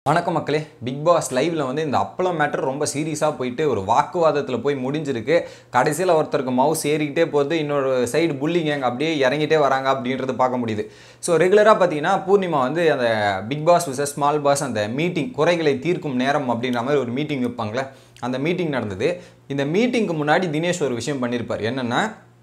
வணக்கம் மக்களே big pass லைவ்ல வந்து இந்த அப்பளம் மேட்டர் ரொம்ப சீரியஸாக போயிட்டு ஒரு வாக்குவாதத்தில் போய் முடிஞ்சிருக்கு கடைசியில் ஒருத்தருக்கு மவுஸ் ஏறிக்கிட்டே போகுது இன்னொரு சைடு புல்லிங் கேங் அப்படியே இறங்கிட்டே வராங்க அப்படின்றது பார்க்க முடியுது ஸோ ரெகுலராக பார்த்தீங்கன்னா பூர்ணிமா வந்து அந்த Bigg Boss versus small boss அந்த மீட்டிங் குறைகளை தீர்க்கும் நேரம் அப்படின்ற மாதிரி ஒரு மீட்டிங் வைப்பாங்களே அந்த மீட்டிங் நடந்தது இந்த மீட்டிங்க்கு முன்னாடி தினேஷ் ஒரு விஷயம் பண்ணியிருப்பார் என்னென்னா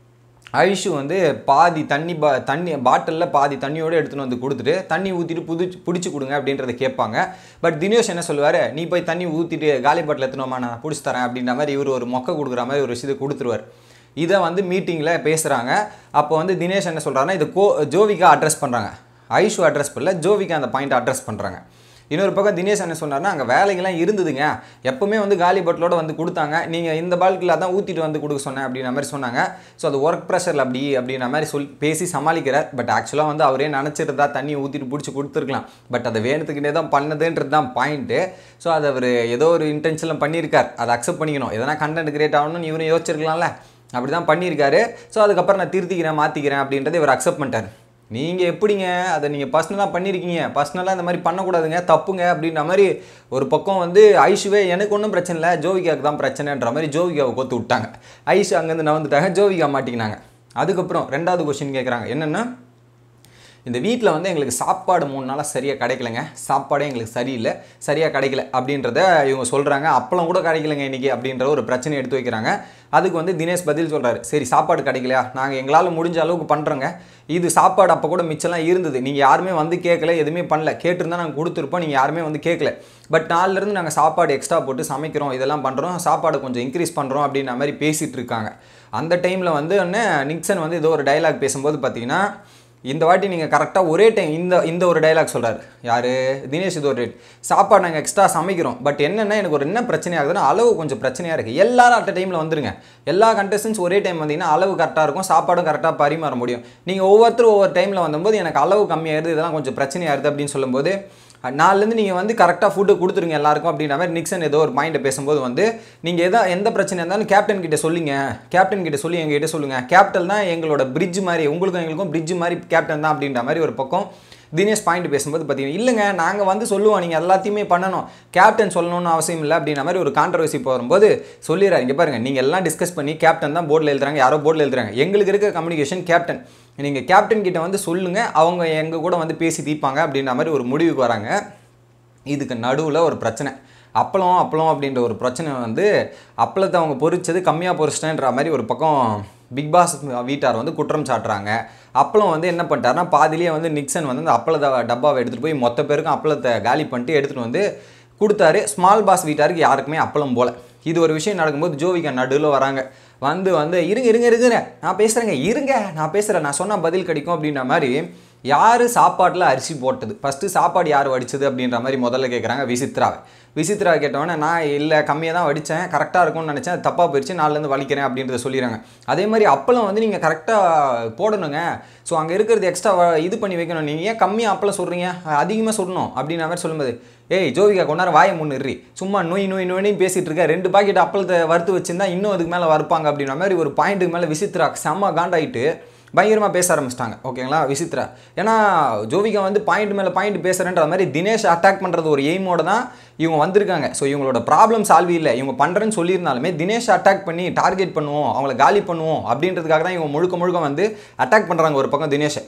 ஐஷு வந்து பாதி தண்ணி பா தண்ணி பாட்டிலில் பாதி தண்ணியோடு எடுத்துகிட்டு வந்து கொடுத்துட்டு தண்ணி ஊற்றிட்டு புது பிடிச்சி கொடுங்க அப்படின்றத கேட்பாங்க பட் தினேஷ் என்ன சொல்லுவார் நீ போய் தண்ணி ஊற்றிட்டு காலி பாட்டில் எடுத்துனோமா நான் பிடிச்சி தரேன் அப்படின்ற மாதிரி இவர் ஒரு மொக்க கொடுக்குற மாதிரி ஒரு விஷயத்தை கொடுத்துருவார் இதை வந்து மீட்டிங்கில் பேசுகிறாங்க அப்போ வந்து தினேஷ் என்ன சொல்கிறாருன்னா இது கோ ஜோவிகா அட்ரஸ் பண்ணுறாங்க ஐஷு அட்ரஸ் பண்ணல ஜோவிகா அந்த பாயிண்ட் அட்ரஸ் பண்ணுறாங்க இன்னொரு பக்கம் தினேஷ் என்ன சொன்னார்னா அங்கே வேலைகள்லாம் இருந்ததுங்க எப்பவுமே வந்து காலி பாட்டிலோட வந்து கொடுத்தாங்க நீங்கள் இந்த பால்கில் தான் ஊற்றிட்டு வந்து கொடுக்க சொன்னேன் அப்படின்ற மாதிரி சொன்னாங்க ஸோ அது ஒர்க் ப்ரெஷரில் அப்படி அப்படின்ற மாதிரி சொல் பேசி சமாளிக்கிறார் பட் ஆக்சுவலாக வந்து அவரே நினச்சிருந்தா தண்ணி ஊற்றிட்டு பிடிச்சி கொடுத்துருக்கலாம் பட் அதை வேணுத்துக்கிட்டே தான் பண்ணதுன்றது தான் பாயிண்ட்டு ஸோ அதை அவர் ஏதோ ஒரு இன்டென்ஷனில் பண்ணியிருக்கார் அதை அக்செப்ட் பண்ணிக்கணும் எதனா கண்டென்ட் கிரியேட் ஆகணும்னு இவரும் யோசிச்சிருக்கலாம்ல அப்படி தான் பண்ணியிருக்காரு ஸோ அதுக்கப்புறம் நான் திருத்திக்கிறேன் மாற்றிக்கிறேன் அப்படின்றத இவர் அக்செப்ட் பண்ணிட்டார் நீங்கள் எப்படிங்க அதை நீங்கள் பர்சனலாக பண்ணியிருக்கீங்க பர்சனலாக இந்த மாதிரி பண்ணக்கூடாதுங்க தப்புங்க அப்படின்ற மாதிரி ஒரு பக்கம் வந்து ஐஷுவே எனக்கு ஒன்றும் பிரச்சனை இல்லை ஜோவிகாவுக்கு தான் பிரச்சனைன்ற மாதிரி ஜோவிகாவை கொத்து விட்டாங்க ஐஷு அங்கேருந்து நவந்துட்டாங்க ஜோவிகா மாட்டிக்கினாங்க அதுக்கப்புறம் ரெண்டாவது கொஷின் கேட்குறாங்க என்னென்னா இந்த வீட்டில் வந்து எங்களுக்கு சாப்பாடு மூணு நாளாக சரியாக கிடைக்கலங்க சாப்பாடே எங்களுக்கு சரியில்லை சரியாக கிடைக்கல அப்படின்றத இவங்க சொல்கிறாங்க அப்பளம் கூட கிடைக்கலங்க இன்றைக்கி அப்படின்ற ஒரு பிரச்சனை எடுத்து வைக்கிறாங்க அதுக்கு வந்து தினேஷ் பதில் சொல்கிறாரு சரி சாப்பாடு கிடைக்கலையா நாங்கள் எங்களால் முடிஞ்ச அளவுக்கு பண்ணுறோங்க இது சாப்பாடு அப்போ கூட மிச்சம்லாம் இருந்தது நீங்கள் யாருமே வந்து கேட்கல எதுவுமே பண்ணல கேட்டிருந்தா நாங்கள் கொடுத்துருப்போம் நீங்கள் யாருமே வந்து கேட்கல பட் நாளிலேருந்து நாங்கள் சாப்பாடு எக்ஸ்ட்ரா போட்டு சமைக்கிறோம் இதெல்லாம் பண்ணுறோம் சாப்பாடு கொஞ்சம் இன்க்ரீஸ் பண்ணுறோம் அப்படின்ற மாதிரி பேசிகிட்டு இருக்காங்க அந்த டைமில் வந்து ஒன்று நிக்சன் வந்து ஏதோ ஒரு டைலாக் பேசும்போது பார்த்தீங்கன்னா இந்த வாட்டி நீங்கள் கரெக்டாக ஒரே டைம் இந்த இந்த ஒரு டைலாக் சொல்கிறார் யார் தினேஷ் இது ஒரு ரேட் சாப்பாடு நாங்கள் எக்ஸ்ட்ரா சமைக்கிறோம் பட் என்னென்னா எனக்கு ஒரு என்ன பிரச்சனை ஆகுதுன்னா அளவு கொஞ்சம் பிரச்சனையாக இருக்குது எல்லாரும் அட்ட டைமில் வந்துருங்க எல்லா கண்டஸ்டன்ஸ் ஒரே டைம் வந்தீங்கன்னா அளவு கரெக்டாக இருக்கும் சாப்பாடும் கரெக்டாக பரிமாற முடியும் நீங்கள் ஒவ்வொருத்தரும் ஒவ்வொரு டைமில் வந்தபோது எனக்கு அளவு கம்மியாயிருது இதெல்லாம் கொஞ்சம் பிரச்சனையாயிருது அப்படின்னு சொல்லும்போது நாலுலேருந்து நீங்கள் வந்து கரெக்டாக ஃபுட்டு கொடுத்துருங்க எல்லாருக்கும் அப்படின்ற மாதிரி நிக்சன் ஏதோ ஒரு பாயிண்ட்டை பேசும்போது வந்து நீங்கள் எதா எந்த பிரச்சனை இருந்தாலும் கேப்டன் கிட்ட சொல்லுங்க கேப்டன் கிட்ட சொல்லி எங்ககிட்ட சொல்லுங்கள் கேப்டன் தான் எங்களோட பிரிட்ஜ் மாதிரி உங்களுக்கும் எங்களுக்கும் பிரிட்ஜ் மாதிரி கேப்டன் தான் அப்படின்ற மாதிரி ஒரு பக்கம் தினேஷ் பாயிண்ட் பேசும்போது பார்த்தீங்கன்னா இல்லைங்க நாங்கள் வந்து சொல்லுவோம் நீங்கள் எல்லாத்தையுமே பண்ணணும் கேப்டன் சொல்லணும்னு அவசியம் இல்லை அப்படின்ற மாதிரி ஒரு கான்ட்ரவர்சி போகும்போது சொல்லிடுறாரு இங்கே பாருங்கள் நீங்கள் எல்லாம் டிஸ்கஸ் பண்ணி கேப்டன் தான் போர்டில் எழுதுறாங்க யாரோ போர்டில் எழுதுறாங்க எங்களுக்கு இருக்க கம்யூனிகேஷன் கேப்டன் நீங்கள் கேப்டன் கிட்ட வந்து சொல்லுங்கள் அவங்க எங்கள் கூட வந்து பேசி தீர்ப்பாங்க அப்படின்ற மாதிரி ஒரு முடிவுக்கு வராங்க இதுக்கு நடுவில் ஒரு பிரச்சனை அப்பளம் அப்பளம் அப்படின்ற ஒரு பிரச்சனை வந்து அப்பளத்தை அவங்க பொரிச்சது கம்மியாக பொரிச்சிட்டேன்ற மாதிரி ஒரு பக்கம் பிக் பாஸ் வீட்டார் வந்து குற்றம் சாட்டுறாங்க அப்பளம் வந்து என்ன பண்ணிட்டாருன்னா பாதிலேயே வந்து நிக்சன் வந்து அந்த அப்பளத்தை டப்பாவை எடுத்துகிட்டு போய் மொத்த பேருக்கும் அப்பளத்தை காலி பண்ணிட்டு எடுத்துகிட்டு வந்து கொடுத்தாரு ஸ்மால் பாஸ் வீட்டாருக்கு யாருக்குமே அப்பளம் போல இது ஒரு விஷயம் நடக்கும்போது ஜோவிகா நடுவில் வராங்க வந்து வந்து இருங்க இருங்க இருங்க நான் பேசுகிறேங்க இருங்க நான் பேசுகிறேன் நான் சொன்னால் பதில் கிடைக்கும் அப்படின்ற மாதிரி யார் சாப்பாட்டில் அரிசி போட்டது ஃபஸ்ட்டு சாப்பாடு யார் வடிச்சது அப்படின்ற மாதிரி முதல்ல கேட்குறாங்க விசித்ராவை விசித்ரா கேட்டவொடனே நான் இல்லை கம்மியாக தான் வடித்தேன் கரெக்டாக இருக்கும்னு நினச்சேன் அது தப்பாக போயிடுச்சு நாலுலேருந்து வலிக்கிறேன் அப்படின்றத சொல்லிடுறாங்க அதே மாதிரி அப்பளம் வந்து நீங்கள் கரெக்டாக போடணுங்க ஸோ அங்கே இருக்கிறது எக்ஸ்ட்ரா இது பண்ணி வைக்கணும் நீங்கள் ஏன் கம்மியாக அப்பளம் சொல்கிறீங்க அதிகமாக சொல்லணும் அப்படின்ற மாதிரி சொல்லும்போது ஏய் ஜோவிகா கொண்டார வாயை முன்னிறி சும்மா நோய் நோய் நோயின்னு பேசிகிட்டு இருக்க ரெண்டு பாக்கெட் அப்பளத்தை வறுத்து வச்சிருந்தா இன்னும் அதுக்கு மேலே வறுப்பாங்க அப்படின்ற மாதிரி ஒரு பாயிண்ட்டுக்கு மேலே விசித்ரா செம்ம காண்டாயிட்டு பயங்கரமாக பேச ஆரம்பிச்சிட்டாங்க ஓகேங்களா விசித்ரா ஏன்னா ஜோவிகா வந்து பாயிண்ட் மேலே பாயிண்ட் பேசுகிறேன்ற மாதிரி தினேஷ் அட்டாக் பண்ணுறது ஒரு எய்மோட தான் இவங்க வந்திருக்காங்க ஸோ இவங்களோட ப்ராப்ளம் சால்வ் இல்லை இவங்க பண்ணுறேன்னு சொல்லியிருந்தாலுமே தினேஷ் அட்டாக் பண்ணி டார்கெட் பண்ணுவோம் அவங்கள காலி பண்ணுவோம் அப்படின்றதுக்காக தான் இவங்க முழுக்க முழுக்க வந்து அட்டாக் பண்ணுறாங்க ஒரு பக்கம் தினேஷை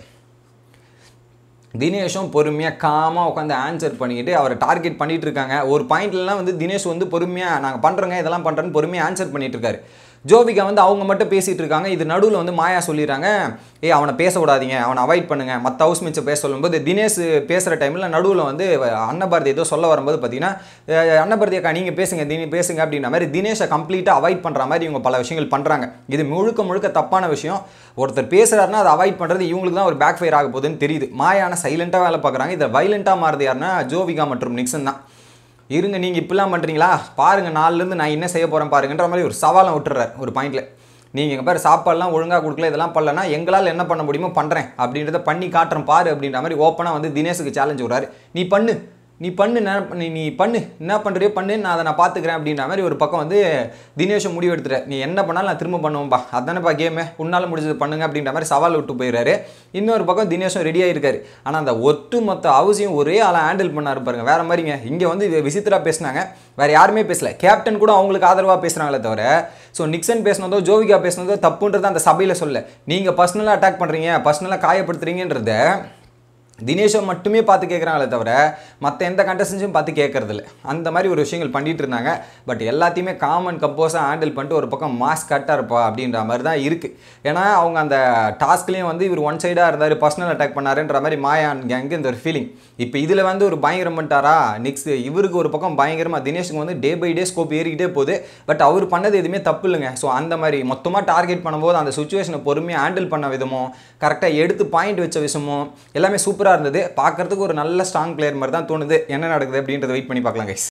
தினேஷும் பொறுமையாக காமாக உட்காந்து ஆன்சர் பண்ணிக்கிட்டு அவரை டார்கெட் பண்ணிட்டு இருக்காங்க ஒரு பாயிண்ட்லலாம் வந்து தினேஷ் வந்து பொறுமையாக நாங்கள் பண்ணுறோங்க இதெல்லாம் பண்ணுறேன்னு பொறுமையாக ஆன்சர் பண்ணிட்டு இருக்காரு ஜோவிகா வந்து அவங்க மட்டும் பேசிகிட்டு இருக்காங்க இது நடுவில் வந்து மாயா சொல்லிடுறாங்க ஏ அவனை பேச விடாதீங்க அவனை அவாய்ட் பண்ணுங்க மற்ற ஹவுஸ் மிச்சம் பேச சொல்லும்போது தினேஷ் பேசுகிற டைமில் நடுவில் வந்து அன்னபாரதி ஏதோ சொல்ல வரும்போது பார்த்தீங்கன்னா அன்னபாரதி அக்கா நீங்கள் பேசுங்க தினி பேசுங்க அப்படின்ற மாதிரி தினேஷை கம்ப்ளீட்டாக அவாய்ட் பண்ணுற மாதிரி இவங்க பல விஷயங்கள் பண்ணுறாங்க இது முழுக்க முழுக்க தப்பான விஷயம் ஒருத்தர் பேசுகிறாருன்னா அதை அவாய்ட் பண்ணுறது இவங்களுக்கு தான் ஒரு பேக் ஃபயர் ஆக போகுதுன்னு தெரியுது மாயான சைலண்ட்டாக வேலை பார்க்குறாங்க இதை வைலண்ட்டாக மாறுது யாருன்னா ஜோவிகா மற்றும் நிக்சன் தான் இருங்க நீங்கள் இப்படிலாம் பண்ணுறீங்களா பாருங்கள் நாலுலேருந்து நான் என்ன செய்ய போகிறேன் பாருங்கன்ற மாதிரி ஒரு சவாலம் விட்டுறாரு ஒரு பாயிண்டில் நீங்கள் எங்கள் பேர் சாப்பாடுலாம் ஒழுங்காக கொடுக்கல இதெல்லாம் பண்ணலன்னா எங்களால் என்ன பண்ண முடியுமோ பண்ணுறேன் அப்படின்றத பண்ணி காட்டுறேன் பாரு அப்படின்ற மாதிரி ஓப்பனாக வந்து தினேஷுக்கு சேலஞ்ச் விட்றாரு நீ பண்ணு நீ பண்ணு நான் நீ நீ பண்ணு என்ன பண்ணுறியோ பண்ணு நான் அதை நான் பார்த்துக்கிறேன் அப்படின்ற மாதிரி ஒரு பக்கம் வந்து தினேஷும் முடிவு எடுத்துட்டேன் நீ என்ன பண்ணாலும் நான் திரும்ப பண்ணுவேன்பா அதானேப்பா கேமு உன்னால் முடிஞ்சது பண்ணுங்க அப்படின்ற மாதிரி சவால் விட்டு போயிடுறாரு இன்னொரு பக்கம் தினேஷும் ரெடியாக இருக்காரு ஆனால் அந்த ஒட்டு மொத்த அவசியம் ஒரே ஆளை ஹேண்டில் பண்ணாரு பாருங்க வேற மாதிரிங்க இங்கே வந்து இது விசித்திரா பேசினாங்க வேற யாருமே பேசல கேப்டன் கூட அவங்களுக்கு ஆதரவாக பேசுகிறாங்களே தவிர ஸோ நிக்சன் பேசினதோ ஜோவிகா பேசினதோ தப்புன்றது அந்த சபையில் சொல்ல நீங்கள் பர்சனலாக அட்டாக் பண்ணுறீங்க பர்சனலாக காயப்படுத்துறீங்கன்றத தினேஷை மட்டுமே பார்த்து கேட்குறாங்களே தவிர மற்ற எந்த கண்டஸ்டன்ஸும் பார்த்து கேட்கறதில்ல அந்த மாதிரி ஒரு விஷயங்கள் பண்ணிட்டு இருந்தாங்க பட் எல்லாத்தையுமே காமன் கம்போஸாக ஹேண்டில் பண்ணிட்டு ஒரு பக்கம் மாஸ் கட்டாக இருப்பா அப்படின்ற மாதிரி தான் இருக்குது ஏன்னா அவங்க அந்த டாஸ்க்லேயும் வந்து இவர் ஒன் சைடாக இருந்தார் பர்சனல் அட்டாக் பண்ணாருன்ற மாதிரி மாயான் கேங்கு இந்த ஒரு ஃபீலிங் இப்போ இதில் வந்து ஒரு பயங்கரம் பண்ணிட்டாரா நெக்ஸ்ட் இவருக்கு ஒரு பக்கம் பயங்கரமாக தினேஷுக்கு வந்து டே பை டே ஸ்கோப் ஏறிக்கிட்டே போகுது பட் அவர் பண்ணது எதுவுமே தப்பு இல்லைங்க ஸோ அந்த மாதிரி மொத்தமாக டார்கெட் பண்ணும்போது அந்த சுச்சுவேஷனை பொறுமையாக ஹேண்டில் பண்ண விதமும் கரெக்டாக எடுத்து பாயிண்ட் வச்ச விஷயமும் எல்லாமே சூப்பராக இருந்தது பார்க்கறதுக்கு ஒரு நல்ல ஸ்ட்ராங் பிளேயர் மாதிரி தான் தோணுது என்ன நடக்குது அப்படின்றத வெயிட் பண்ணி பார்க்கலாம் கைஸ்